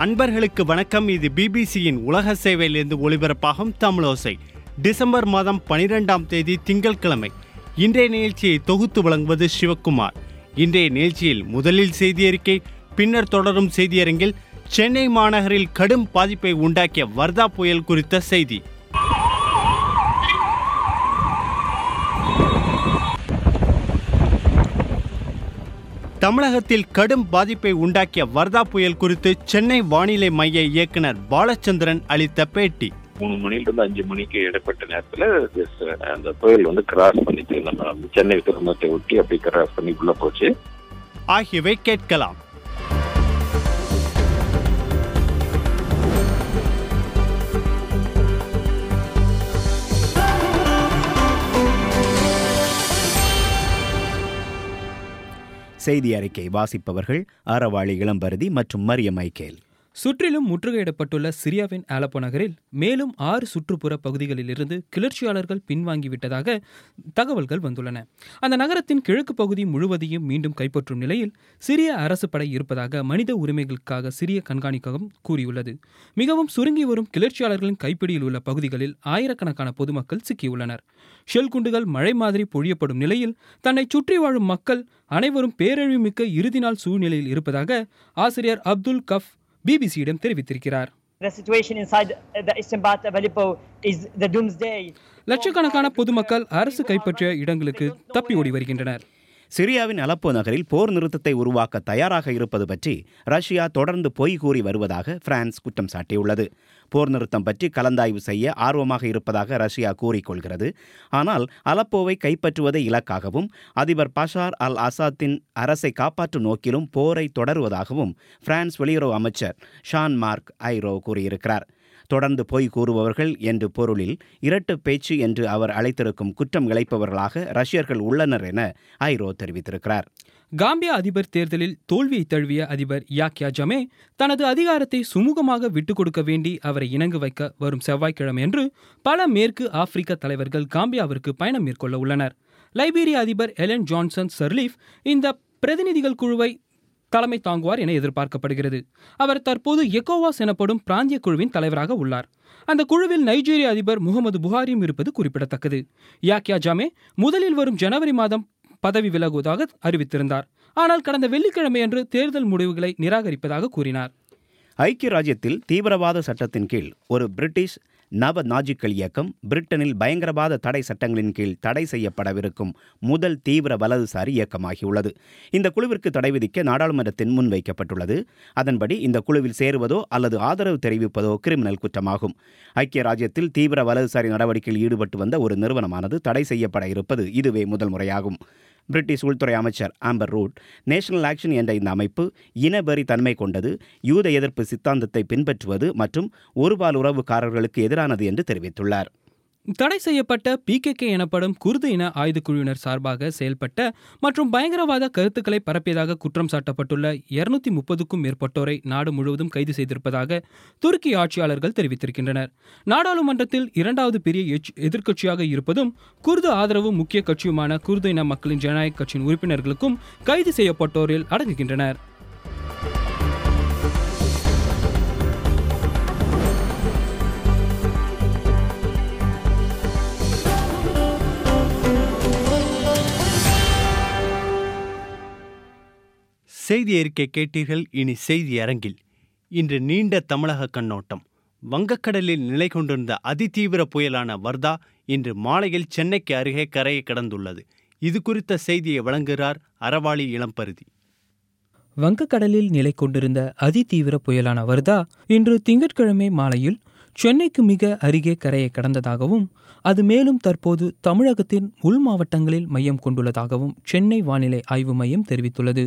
அன்பர்களுக்கு வணக்கம் இது பிபிசியின் உலக சேவையிலிருந்து ஒளிபரப்பாகும் தமிழோசை டிசம்பர் மாதம் பனிரெண்டாம் தேதி திங்கட்கிழமை இன்றைய நிகழ்ச்சியை தொகுத்து வழங்குவது சிவக்குமார் இன்றைய நிகழ்ச்சியில் முதலில் செய்தி அறிக்கை பின்னர் தொடரும் செய்தியரங்கில் சென்னை மாநகரில் கடும் பாதிப்பை உண்டாக்கிய வர்தா புயல் குறித்த செய்தி தமிழகத்தில் கடும் பாதிப்பை உண்டாக்கிய வர்தா புயல் குறித்து சென்னை வானிலை மைய இயக்குனர் பாலச்சந்திரன் அளித்த பேட்டி மூணு மணில இருந்து அஞ்சு மணிக்கு இடைப்பட்ட நேரத்துல this, அந்த புயல் வந்து கிராஸ் பண்ணிச்சு நம்ம சென்னை துறைமுகத்தை ஒட்டி அப்படி கிராஸ் பண்ணி உள்ள போச்சு ஆகியவை கேட்கலாம் செய்தி அறிக்கை வாசிப்பவர்கள் ஆரவாளி இளம்பருதி மற்றும் மரிய மைக்கேல் சுற்றிலும் முற்றுகையிடப்பட்டுள்ள சிரியாவின் ஆலப்போ நகரில் மேலும் ஆறு சுற்றுப்புற பகுதிகளிலிருந்து கிளர்ச்சியாளர்கள் பின்வாங்கிவிட்டதாக தகவல்கள் வந்துள்ளன அந்த நகரத்தின் கிழக்கு பகுதி முழுவதையும் மீண்டும் கைப்பற்றும் நிலையில் சிரிய அரசு படை இருப்பதாக மனித உரிமைகளுக்காக சிரிய கண்காணிக்ககம் கூறியுள்ளது மிகவும் சுருங்கி வரும் கிளர்ச்சியாளர்களின் கைப்பிடியில் உள்ள பகுதிகளில் ஆயிரக்கணக்கான பொதுமக்கள் சிக்கியுள்ளனர் ஷெல் குண்டுகள் மழை மாதிரி பொழியப்படும் நிலையில் தன்னை சுற்றி வாழும் மக்கள் அனைவரும் பேரழிவுமிக்க இறுதி நாள் சூழ்நிலையில் இருப்பதாக ஆசிரியர் அப்துல் கஃப் பிபிசியிடம் தெரிவித்திருக்கிறார் The situation inside the eastern part of Aleppo is the doomsday. லட்சக்கணக்கான பொதுமக்கள் அரசு கைப்பற்றிய இடங்களுக்கு தப்பி ஓடி வருகின்றனர் சிரியாவின் அலப்போ நகரில் போர் நிறுத்தத்தை உருவாக்க தயாராக இருப்பது பற்றி ரஷ்யா தொடர்ந்து பொய் கூறி வருவதாக பிரான்ஸ் குற்றம் சாட்டியுள்ளது போர் நிறுத்தம் பற்றி கலந்தாய்வு செய்ய ஆர்வமாக இருப்பதாக ரஷ்யா கூறிக்கொள்கிறது ஆனால் அலப்போவை கைப்பற்றுவதை இலக்காகவும் அதிபர் பஷார் அல் அசாத்தின் அரசை காப்பாற்றும் நோக்கிலும் போரை தொடருவதாகவும் பிரான்ஸ் வெளியுறவு அமைச்சர் ஷான் மார்க் ஐரோ கூறியிருக்கிறார் தொடர்ந்து பொய் கூறுபவர்கள் என்று பொருளில் இரட்டு பேச்சு என்று அவர் அழைத்திருக்கும் குற்றம் இழைப்பவர்களாக ரஷ்யர்கள் உள்ளனர் என ஐரோ தெரிவித்திருக்கிறார் காம்பியா அதிபர் தேர்தலில் தோல்வியை தழுவிய அதிபர் யாக்யா ஜமே தனது அதிகாரத்தை சுமூகமாக விட்டுக் கொடுக்க வேண்டி அவரை இணங்க வைக்க வரும் செவ்வாய்க்கிழமை என்று பல மேற்கு ஆப்பிரிக்க தலைவர்கள் காம்பியாவிற்கு பயணம் மேற்கொள்ள உள்ளனர் லைபீரிய அதிபர் எலன் ஜான்சன் சர்லீஃப் இந்த பிரதிநிதிகள் குழுவை தலைமை தாங்குவார் என எதிர்பார்க்கப்படுகிறது அவர் தற்போது எக்கோவாஸ் எனப்படும் பிராந்திய குழுவின் தலைவராக உள்ளார் அந்த குழுவில் நைஜீரிய அதிபர் முகமது புகாரியும் இருப்பது குறிப்பிடத்தக்கது யாக்யா ஜாமே முதலில் வரும் ஜனவரி மாதம் பதவி விலகுவதாக அறிவித்திருந்தார் ஆனால் கடந்த வெள்ளிக்கிழமையன்று தேர்தல் முடிவுகளை நிராகரிப்பதாக கூறினார் ஐக்கிய ராஜ்யத்தில் தீவிரவாத சட்டத்தின் கீழ் ஒரு பிரிட்டிஷ் நவ நாஜிக்கள் இயக்கம் பிரிட்டனில் பயங்கரவாத தடை சட்டங்களின் கீழ் தடை செய்யப்படவிருக்கும் முதல் தீவிர வலதுசாரி இயக்கமாகியுள்ளது இந்த குழுவிற்கு தடை விதிக்க நாடாளுமன்றத்தின் முன்வைக்கப்பட்டுள்ளது அதன்படி இந்த குழுவில் சேருவதோ அல்லது ஆதரவு தெரிவிப்பதோ கிரிமினல் குற்றமாகும் ஐக்கிய ராஜ்யத்தில் தீவிர வலதுசாரி நடவடிக்கையில் ஈடுபட்டு வந்த ஒரு நிறுவனமானது தடை செய்யப்பட இருப்பது இதுவே முதல் முறையாகும் பிரிட்டிஷ் உள்துறை அமைச்சர் ஆம்பர் ரூட் நேஷனல் ஆக்ஷன் என்ற இந்த அமைப்பு இனவெறி தன்மை கொண்டது யூத எதிர்ப்பு சித்தாந்தத்தை பின்பற்றுவது மற்றும் ஒருபால் உறவுக்காரர்களுக்கு எதிரானது என்று தெரிவித்துள்ளார் தடை செய்யப்பட்ட பிகேகே எனப்படும் குர்து இன ஆயுதக்குழுவினர் சார்பாக செயல்பட்ட மற்றும் பயங்கரவாத கருத்துக்களை பரப்பியதாக குற்றம் சாட்டப்பட்டுள்ள இருநூத்தி முப்பதுக்கும் மேற்பட்டோரை நாடு முழுவதும் கைது செய்திருப்பதாக துருக்கி ஆட்சியாளர்கள் தெரிவித்திருக்கின்றனர் நாடாளுமன்றத்தில் இரண்டாவது பெரிய எச்- எதிர்க்கட்சியாக இருப்பதும் குர்து ஆதரவு முக்கிய கட்சியுமான குர்து இன மக்களின் ஜனநாயக கட்சியின் உறுப்பினர்களுக்கும் கைது செய்யப்பட்டோரில் அடங்குகின்றனர் செய்தி அறிக்கை கேட்டீர்கள் இனி செய்தி அரங்கில் இன்று நீண்ட தமிழக கண்ணோட்டம் வங்கக்கடலில் நிலை கொண்டிருந்த அதிதீவிர புயலான வர்தா இன்று மாலையில் சென்னைக்கு அருகே கரையை கடந்துள்ளது இது குறித்த செய்தியை வழங்குகிறார் அறவாளி இளம்பருதி வங்கக்கடலில் நிலை கொண்டிருந்த அதிதீவிர புயலான வர்தா இன்று திங்கட்கிழமை மாலையில் சென்னைக்கு மிக அருகே கரையை கடந்ததாகவும் அது மேலும் தற்போது தமிழகத்தின் உள் மாவட்டங்களில் மையம் கொண்டுள்ளதாகவும் சென்னை வானிலை ஆய்வு மையம் தெரிவித்துள்ளது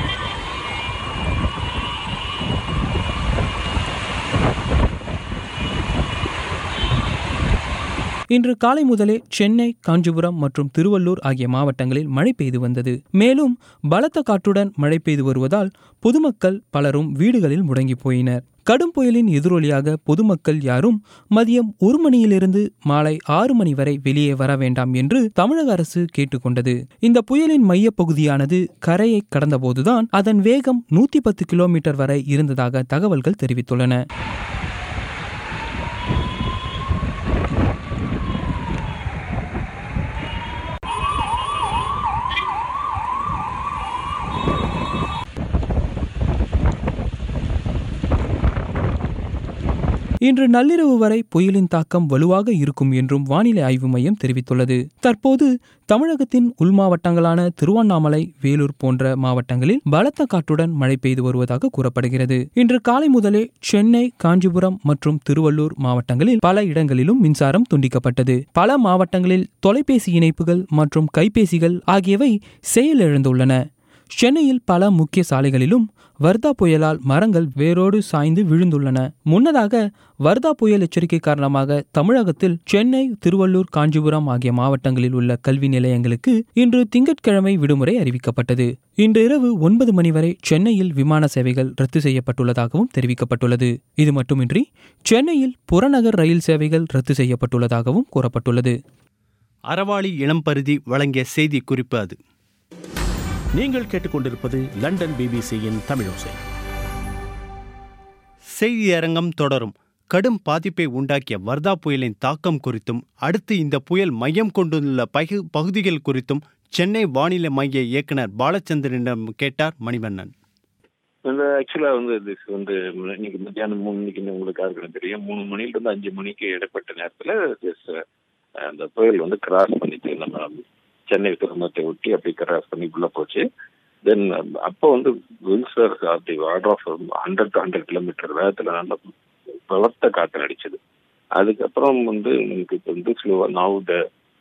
இன்று காலை முதலே சென்னை காஞ்சிபுரம் மற்றும் திருவள்ளூர் ஆகிய மாவட்டங்களில் மழை பெய்து வந்தது மேலும் பலத்த காற்றுடன் மழை பெய்து வருவதால் பொதுமக்கள் பலரும் வீடுகளில் முடங்கி போயினர் கடும் புயலின் எதிரொலியாக பொதுமக்கள் யாரும் மதியம் ஒரு மணியிலிருந்து மாலை ஆறு மணி வரை வெளியே வர வேண்டாம் என்று தமிழக அரசு கேட்டுக்கொண்டது இந்த புயலின் மைய பகுதியானது கரையை கடந்தபோதுதான் அதன் வேகம் நூத்தி பத்து கிலோமீட்டர் வரை இருந்ததாக தகவல்கள் தெரிவித்துள்ளன இன்று நள்ளிரவு வரை புயலின் தாக்கம் வலுவாக இருக்கும் என்றும் வானிலை ஆய்வு மையம் தெரிவித்துள்ளது தற்போது தமிழகத்தின் உள் மாவட்டங்களான திருவண்ணாமலை வேலூர் போன்ற மாவட்டங்களில் பலத்த காற்றுடன் மழை பெய்து வருவதாக கூறப்படுகிறது இன்று காலை முதலே சென்னை காஞ்சிபுரம் மற்றும் திருவள்ளூர் மாவட்டங்களில் பல இடங்களிலும் மின்சாரம் துண்டிக்கப்பட்டது பல மாவட்டங்களில் தொலைபேசி இணைப்புகள் மற்றும் கைபேசிகள் ஆகியவை செயலிழந்துள்ளன சென்னையில் பல முக்கிய சாலைகளிலும் வர்தா புயலால் மரங்கள் வேரோடு சாய்ந்து விழுந்துள்ளன முன்னதாக வர்தா புயல் எச்சரிக்கை காரணமாக தமிழகத்தில் சென்னை திருவள்ளூர் காஞ்சிபுரம் ஆகிய மாவட்டங்களில் உள்ள கல்வி நிலையங்களுக்கு இன்று திங்கட்கிழமை விடுமுறை அறிவிக்கப்பட்டது இன்று இரவு ஒன்பது மணி வரை சென்னையில் விமான சேவைகள் ரத்து செய்யப்பட்டுள்ளதாகவும் தெரிவிக்கப்பட்டுள்ளது இது மட்டுமின்றி சென்னையில் புறநகர் ரயில் சேவைகள் ரத்து செய்யப்பட்டுள்ளதாகவும் கூறப்பட்டுள்ளது அறவாளி இளம்பருதி வழங்கிய செய்தி குறிப்பு அது நீங்கள் கேட்டுக்கொண்டிருப்பது லண்டன் பிபிசியின் தமிழோசை செய்தி அரங்கம் தொடரும் கடும் பாதிப்பை உண்டாக்கிய வர்தா புயலின் தாக்கம் குறித்தும் அடுத்து இந்த புயல் மையம் கொண்டுள்ள பகு பகுதிகள் குறித்தும் சென்னை வானிலை மைய இயக்குனர் பாலச்சந்திரனிடம் கேட்டார் மணிவண்ணன் இந்த ஆக்சுவலா வந்து this வந்து இன்னைக்கு மத்தியானம் மூணு மணிக்கு உங்களுக்கு யாருக்குன்னு தெரியும் மூணு மணில இருந்து அஞ்சு மணிக்கு இடைப்பட்ட நேரத்துல this, அஹ், அந்த புயல் வந்து கிராஸ் பண்ணிச்சு நம்ம சென்னை துறைமுகத்தை ஒட்டி அப்படி கிராஸ் பண்ணி உள்ள போச்சு தென் அப்போ வந்து வில்சர் the order of hundred hundred kilometre வேகத்துல நல்ல பலத்த காற்று அடிச்சது அதுக்கப்புறம் வந்து நமக்கு இப்போ வந்து ஸ்லோவா நாவ் த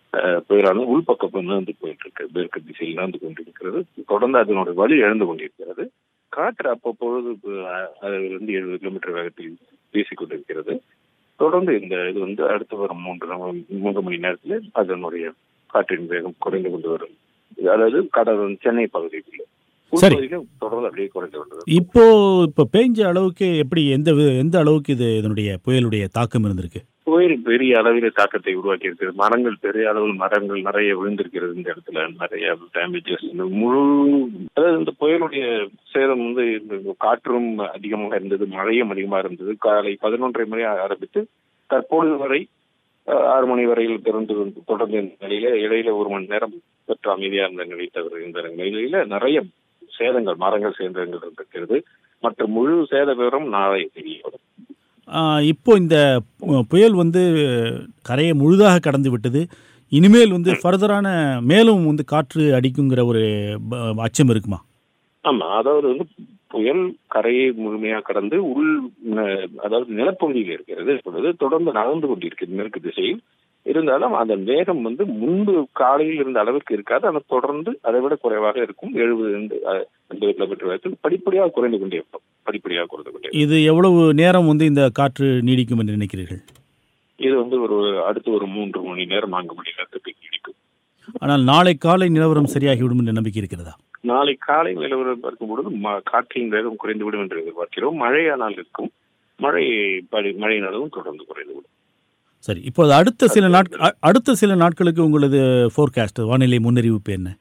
புயலான உள்பக்கம் வந்து போயிட்டு இருக்கு மேற்கு திசையில் வந்து கொண்டிருக்கிறது தொடர்ந்து அதனுடைய வழி இழந்து கொண்டிருக்கிறது காற்று அப்பப்பொழுது அஹ், அதிலிருந்து எழுபது கிலோமீட்டர் வேகத்தில் வீசிக் கொண்டிருக்கிறது தொடர்ந்து இந்த இது வந்து அடுத்து வரும் மூன்று நாள், மூன்று மணி நேரத்தில் அதனுடைய காற்றின் வேகம் குறைந்து கொண்டு வரும் இது அதாவது கடல் சென்னை பகுதியில் சரி. உள்பகுதியில தொடர்ந்து அப்படியே குறைந்து கொண்டு வரும் இப்போ இப்போ பேஞ்ச அளவுக்கு எப்படி எந்த வி- எந்த அளவுக்கு இது இதனுடைய புயலுடைய தாக்கம் இருந்திருக்கு புயல் பெரிய அளவில் தாக்கத்தை உருவாக்கி இருக்கிறது மரங்கள் பெரிய அளவில் மரங்கள் நிறைய விழுந்திருக்கிறது இந்த இடத்துல நிறைய டேமேஜஸ் முழு அதாவது இந்த புயலுடைய சேதம் வந்து இந்த காற்றும் அதிகமாக இருந்தது மழையும் அதிகமாக இருந்தது காலை பதினொன்றரை மணி ஆரம்பித்து தற்பொழுது வரை அஹ், ஆறு மணி வரையில் திறந்து வந்து தொடர்ந்து இந்த நிலையில இடையில ஒரு மணி நேரம் சற்று அமைதியா இருந்த நிலை தவிர இந்த நிலையில நிறைய சேதங்கள் மரங்கள் சேதங்கள் இருக்கிறது மற்ற முழு சேத விவரம் நாளை தெரிய வரும் ஆ, இப்போ இந்த பு- புயல் வந்து கரையை முழுதாக கடந்து விட்டது இனிமேல் வந்து ஃபர்தரான மேலும் வந்து காற்று அடிக்குங்கிற ஒரு ப- அச்சம் இருக்குமா ஆமா அதாவது வந்து புயல் கரையை முழுமையா கடந்து உள் ந- அதாவது நிலப்பகுதியில் இருக்கிறது இப்பொழுது தொடர்ந்து நகர்ந்து கொண்டிருக்கிறது மேற்கு திசையில் இருந்தாலும் அதன் வேகம் வந்து முன்பு காலையில் இருந்த அளவுக்கு இருக்காது ஆனால் தொடர்ந்து அதை விட குறைவாக இருக்கும் எழுபது எண்பது கிலோமீட்டர் வேகத்தில் படிப்படியாக குறைந்து கொண்டே இருக்கும் படிப்படியாக குறைந்து கொண்டே இருக்கும். இது எவ்வளவு நேரம் வந்து இந்த காற்று நீடிக்கும் என்று நினைக்கிறீர்கள் இது வந்து ஒரு அடுத்து ஒரு மூன்று மணி நேரம் நான்கு மணி நேரத்துக்கு நீடிக்கும் ஆனால் நாளை காலை நிலவரம் சரியாகிவிடும் என்ற நம்பிக்கை இருக்கிறதா நாளை காலை நிலவரம் பார்க்கும் பொழுது ம- காற்றின் வேகம் குறைந்துவிடும் என்று எதிர்பார்க்கிறோம் மழையானால் இருக்கும் மழை படி- மழையின் அளவும் தொடர்ந்து குறைந்துவிடும் சரி இப்போது அடுத்த சில நாட்கள் அடுத்த சில நாட்களுக்கு உங்களது ஃபோர்காஸ்ட் வானிலை முன்னறிவிப்பு என்ன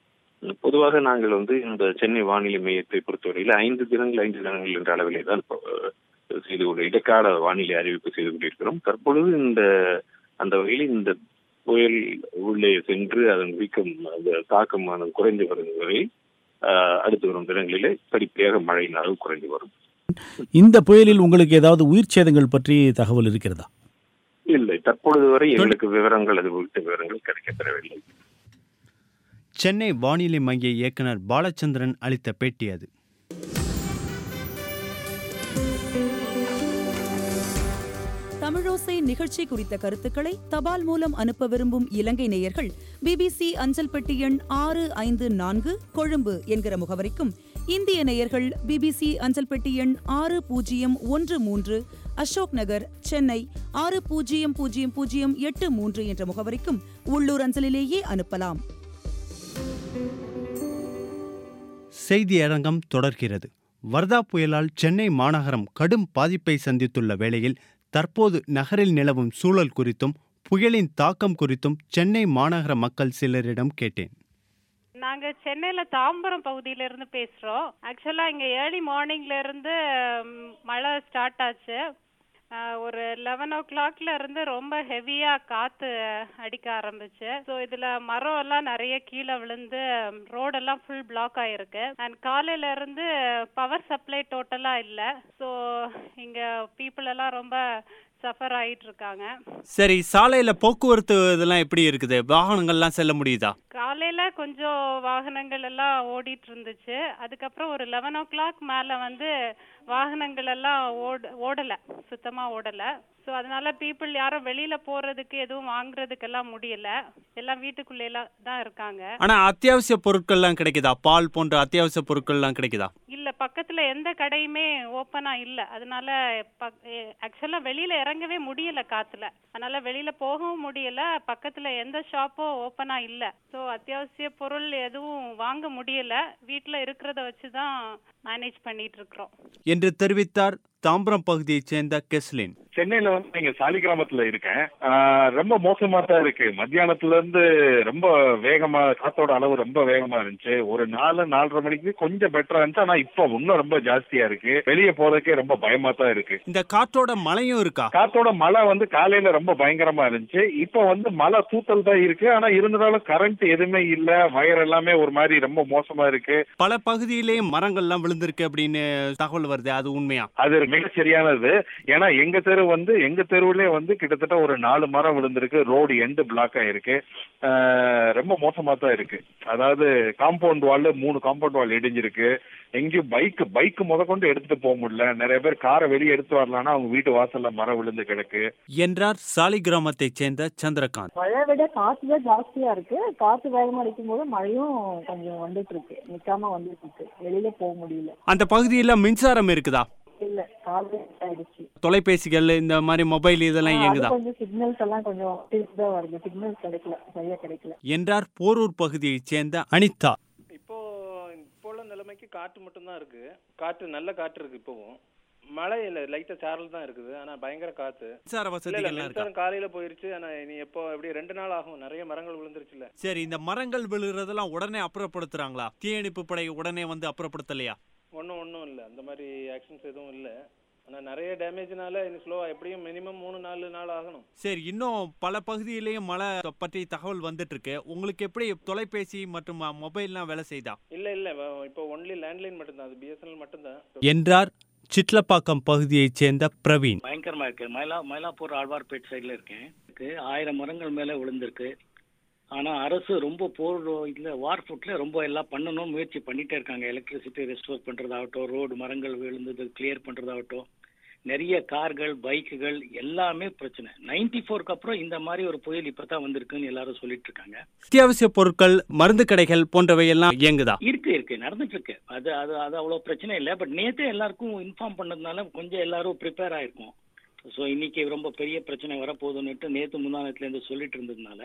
பொதுவாக நாங்கள் வந்து இந்த சென்னை வானிலை மையத்தை பொறுத்தவரையில் ஐந்து தினங்கள் ஐந்து தினங்கள் என்ற அளவிலே தான் இப்போ, அஹ், செய்து கொண்டு இடைக்கால வானிலை அறிவிப்பு செய்து கொண்டிருக்கிறோம் தற்பொழுது இந்த அந்த வகையில் இந்த புயல் உள்ளே சென்று அதன் வீக்கம் அந்த தாக்கமானது குறைந்து வரும் வரை அஹ், அடுத்து வரும் தினங்களிலே படிப்படியாக மழையின் அளவு குறைந்து வரும் இந்த புயலில் உங்களுக்கு ஏதாவது உயிர் சேதங்கள் பற்றி தகவல் இருக்கிறதா இல்லை தற்பொழுது வரை எங்களுக்கு விவரங்கள் அது குறித்த விவரங்கள் கிடைக்கப்பெறவில்லை சென்னை வானிலை மைய இயக்குனர் பாலச்சந்திரன் அளித்த பேட்டி அது தமிழோசை நிகழ்ச்சி குறித்த கருத்துக்களை தபால் மூலம் அனுப்ப விரும்பும் இலங்கை நேயர்கள் பிபிசி அஞ்சல் பெட்டி எண் ஆறு ஐந்து நான்கு கொழும்பு என்கிற முகவரிக்கும் இந்திய நேயர்கள் பிபிசி அஞ்சல் பெட்டி எண் ஆறு பூஜ்ஜியம் ஒன்று மூன்று அசோக் நகர் சென்னை ஆறு பூஜ்ஜியம் பூஜ்ஜியம் பூஜ்ஜியம் எட்டு மூன்று என்ற முகவரிக்கும் உள்ளூர் அஞ்சலிலேயே அனுப்பலாம் செய்தி அரங்கம் தொடர்கிறது வர்தா புயலால் சென்னை மாநகரம் கடும் பாதிப்பை சந்தித்துள்ள வேளையில் தற்போது நகரில் நிலவும் சூழல் குறித்தும் புயலின் தாக்கம் குறித்தும் சென்னை மாநகர மக்கள் சிலரிடம் கேட்டேன் நாங்க சென்னையில தாம்பரம் பகுதியில இருந்து பேசுறோம் ஆக்சுவலா இங்க ஏர்லி மார்னிங்ல இருந்து ம், மழை ஸ்டார்ட் ஆச்சு அஹ், ஒரு லெவன் ஓ கிளாக்ல இருந்து ரொம்ப ஹெவியா காத்து அடிக்க ஆரம்பிச்சு ஸோ இதுல மரம் எல்லாம் நிறைய கீழே விழுந்து ரோடெல்லாம் ஃபுல் பிளாக் ஆயிருக்கு அண்ட் காலையில இருந்து பவர் சப்ளை டோட்டலா இல்ல ஸோ இங்க பீப்புள் எல்லாம் ரொம்ப சஃபர் ஆயிட்டு இருக்காங்க சரி சாலையில போக்குவரத்து இதெல்லாம் எப்படி இருக்குது வாகனங்கள்லாம் செல்ல முடியுதா காலையில கொஞ்சம் வாகனங்கள் எல்லாம் ஓடிட்டு இருந்துச்சு அதுக்கப்புறம் ஒரு லெவன் ஓ கிளாக் மேல வந்து வாகனங்கள் எல்லாம் ஓட ஓடல சுத்தமா ஓடல ஸோ அதனால பீப்புள் யாரும் வெளியில போறதுக்கு எதுவும் வாங்குறதுக்கெல்லாம் முடியல எல்லாம் வீட்டுக்குள்ளே தான் இருக்காங்க ஆனா அத்தியாவசிய பொருட்கள்லாம் கிடைக்குதா பால் போன்ற அத்தியாவசிய பொருட்கள்லாம் கிடைக்குதா இல்ல பக்கத்துல எந்த கடையுமே ஓப்பனா இல்ல அதனால ஆக்சுவலா வெளியில இறங்கவே முடியல காத்துல அதனால வெளியில போகவும் முடியல பக்கத்துல எந்த ஷாப்பும் ஓப்பனா இல்ல சோ அத்தியாவசிய பொருள் எதுவும் வாங்க முடியல வீட்ல இருக்கிறத வச்சுதான் மேனேஜ் பண்ணிட்டு இருக்கிறோம் என்று தெரிவித்தார் தாம்பரம் பகுதியைச் சேர்ந்த கெஸ்லின் சென்னையில வந்து இங்க சாலிகிராமத்துல இருக்கேன் ஆஹ் ரொம்ப மோசமா தான் இருக்கு மத்தியானத்துல இருந்து ரொம்ப வேகமா காத்தோட அளவு ரொம்ப வேகமா இருந்துச்சு ஒரு நாலு நாலரை மணிக்கு கொஞ்சம் பெட்டரா இருந்துச்சு ஆனா இப்போ இன்னும் ரொம்ப ஜாஸ்தியா இருக்கு வெளியே போறதுக்கே ரொம்ப பயமா தான் இருக்கு இந்த காற்றோட மழையும் இருக்கா காத்தோட மழை வந்து காலையில ரொம்ப பயங்கரமா இருந்துச்சு இப்போ வந்து மழை தூத்தல் தான் இருக்கு ஆனா இருந்தாலும் கரண்ட் எதுவுமே இல்ல வயர் எல்லாமே ஒரு மாதிரி ரொம்ப மோசமா இருக்கு பல பகுதியிலேயே மரங்கள்லாம் விழுந்திருக்கு அப்படின்னு தகவல் வருது அது உண்மையா அது மிக சரியானது ஏன்னா எங்க தெரு வந்து எங்க தெருவுலயே வந்து கிட்டத்தட்ட ஒரு நாலு மரம் விழுந்திருக்கு ரோடு எண்டு பிளாக் ஆயிருக்கு ஆஹ் ரொம்ப மோசமா தான் இருக்கு அதாவது காம்பவுண்ட் வால் மூணு காம்பவுண்ட் வால் இடிஞ்சிருக்கு எங்கேயும் பைக் பைக் முத கொண்டு எடுத்துட்டு போக முடியல நிறைய பேர் காரை வெளியே எடுத்து வரலாம்னா அவங்க வீட்டு வாசல்ல மரம் விழுந்து கிடக்கு என்றார் சாலிகிராமத்தைச் சேர்ந்த சந்திரகாந்த் மழை விட காத்து தான் ஜாஸ்தியா இருக்கு காத்து வேகமா அடிக்கும் போது மழையும் கொஞ்சம் வந்துட்டு இருக்கு நிக்காம வந்துட்டு இருக்கு வெளியில போக முடியல அந்த பகுதியில மின்சாரம் இருக்குதா இல்ல காலையில ஆயிடுச்சு தொலைபேசிகள் இந்த மாதிரி மொபைல் இதெல்லாம் அது இயங்குதா கொஞ்சம் சிக்னல்ஸ் எல்லாம் கொஞ்சம் தான் வருது சிக்னல்ஸ் கிடைக்கல சரியா கிடைக்கல என்றார் போரூர் பகுதியைச் சேர்ந்த அனிதா இப்போ இப்போ உள்ள நிலைமைக்கு காற்று மட்டும்தான் இருக்கு காற்று நல்ல காற்று இருக்கு இப்போவும் மழை இல்ல லைட்டா சாரல் தான் இருக்குது ஆனா பயங்கர காத்து மின்சார இல்ல, இல்ல, வசதிகள்லாம் இருக்கா மின்சாரம் காலையில போயிருச்சு ஆனா இனி எப்போ எப்படி ரெண்டு நாள் ஆகும் நிறைய மரங்கள் விழுந்துருச்சுல்ல சரி இந்த மரங்கள் விழுகிறதெல்லாம் உடனே அப்புறப்படுத்துறாங்களா தீயணைப்பு படை உடனே வந்து அப்புறப்படுத்தலையா ஒன்றும் ஒன்றும் இல்லை அந்த மாதிரி ஆக்ஷன்ஸ் எதுவும் இல்லை ஆனா நிறைய டேமேஜ்னால இனி ஸ்லோவா எப்படியும் மினிமம் மூணு நாலு நாள் ஆகணும் சரி இன்னும் பல பகுதியிலேயும் மழை பற்றி தகவல் வந்துட்டு இருக்கு உங்களுக்கு எப்படி தொலைபேசி மற்றும் மொபைல்லாம் வேலை செய்தா இல்ல இல்ல வ- இப்போ ஒன்லி லேண்ட்லைன் மட்டும்தான் அது பிஎஸ்என்எல் மட்டும்தான் என்றார் சிட்லப்பாக்கம் பகுதியைச் சேர்ந்த பிரவீன் பயங்கரமா இருக்கு மயிலா மயிலாப்பூர் ஆழ்வார்பேட் சைடுல இருக்கேன் இருக்கு ஆயிரம் மரங்கள் மேல விழுந்திருக்கு ஆனா அரசு ரொம்ப போர் இதுல வார் ஃபுட்ல ரொம்ப எல்லாம் பண்ணணும் முயற்சி பண்ணிட்டே இருக்காங்க எலக்ட்ரிசிட்டி ரெஸ்டோர் பண்றதாகட்டும் ரோடு மரங்கள் விழுந்தது கிளியர் பண்றதாகட்டும் நிறைய கார்கள் பைக்குகள் எல்லாமே பிரச்சனை நைன்டி ஃபோருக்கு அப்புறம் இந்த மாதிரி ஒரு புயல் இப்பதான் வந்திருக்குன்னு எல்லாரும் சொல்லிட்டு இருக்காங்க அத்தியாவசிய பொருட்கள் மருந்து கடைகள் போன்றவை எல்லாம் இயங்குதா இருக்கு இருக்கு நடந்துட்டு இருக்கு அது அது அது அவ்வளவு பிரச்சனை இல்லை பட் நேத்தே எல்லாருக்கும் இன்ஃபார்ம் பண்ணதுனால கொஞ்சம் எல்லாரும் ப்ரிப்பேர் ஆயிருக்கும் ஸோ இன்னைக்கு ரொம்ப பெரிய பிரச்சனை வரப்போகுதுன்னுட்டு நேத்து முந்தானத்துல இருந்து சொல்லிட்டு இருந்ததுனால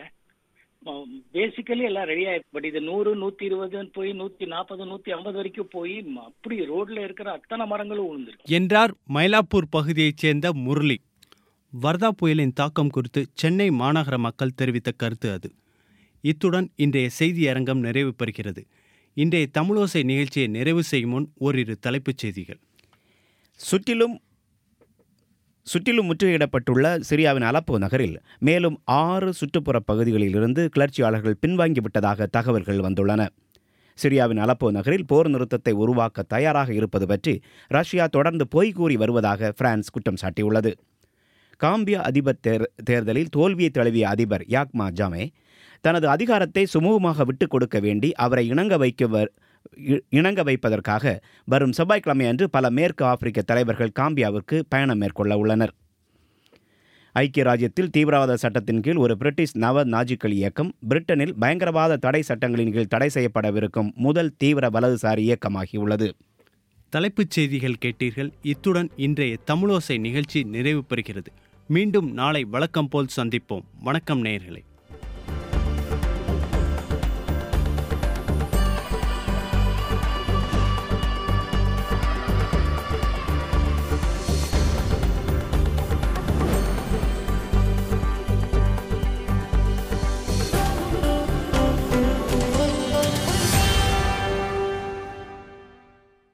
பேசிக்கலி எல்லாம் ரெடி ஆயிருக்கு பட் இது நூறு நூத்தி இருபதுன்னு போய் நூத்தி நாற்பது நூத்தி ஐம்பது வரைக்கும் போய் ம- அப்படி ரோட்ல இருக்கிற அத்தனை மரங்களும் விழுந்திருக்கு என்றார் மயிலாப்பூர் பகுதியைச் சேர்ந்த முரளி வர்தா புயலின் தாக்கம் குறித்து சென்னை மாநகர மக்கள் தெரிவித்த கருத்து அது இத்துடன் இன்றைய செய்தி அரங்கம் நிறைவு பெறுகிறது இன்றைய தமிழோசை நிகழ்ச்சியை நிறைவு செய்யும் முன் ஓரிரு தலைப்புச் செய்திகள் சுற்றிலும் சுற்றிலும் முற்றுகையிடப்பட்டுள்ள சிரியாவின் அலப்போ நகரில் மேலும் ஆறு சுற்றுப்புற பகுதிகளிலிருந்து கிளர்ச்சியாளர்கள் பின்வாங்கிவிட்டதாக தகவல்கள் வந்துள்ளன சிரியாவின் அலப்போ நகரில் போர் நிறுத்தத்தை உருவாக்க தயாராக இருப்பது பற்றி ரஷ்யா தொடர்ந்து பொய் கூறி வருவதாக பிரான்ஸ் குற்றம் சாட்டியுள்ளது காம்பியா அதிபர் தேர் தேர்தலில் தோல்வியை தழுவிய அதிபர் யாக்மா ஜாமே தனது அதிகாரத்தை சுமூகமாக விட்டுக் கொடுக்க வேண்டி அவரை இணங்க வைக்கவர் இ- இணங்க வைப்பதற்காக வரும் செவ்வாய்க்கிழமை அன்று பல மேற்கு ஆப்பிரிக்க தலைவர்கள் காம்பியாவிற்கு பயணம் மேற்கொள்ள உள்ளனர் ஐக்கிய ராஜ்யத்தில் தீவிரவாத சட்டத்தின் கீழ் ஒரு பிரிட்டிஷ் நவ நாஜிக்கள் இயக்கம் பிரிட்டனில் பயங்கரவாத தடை சட்டங்களின் கீழ் தடை செய்யப்படவிருக்கும் முதல் தீவிர வலதுசாரி இயக்கமாகியுள்ளது தலைப்புச் செய்திகள் கேட்டீர்கள் இத்துடன் இன்றைய தமிழோசை நிகழ்ச்சி நிறைவு பெறுகிறது மீண்டும் நாளை வழக்கம் போல் சந்திப்போம் வணக்கம் நேயர்களே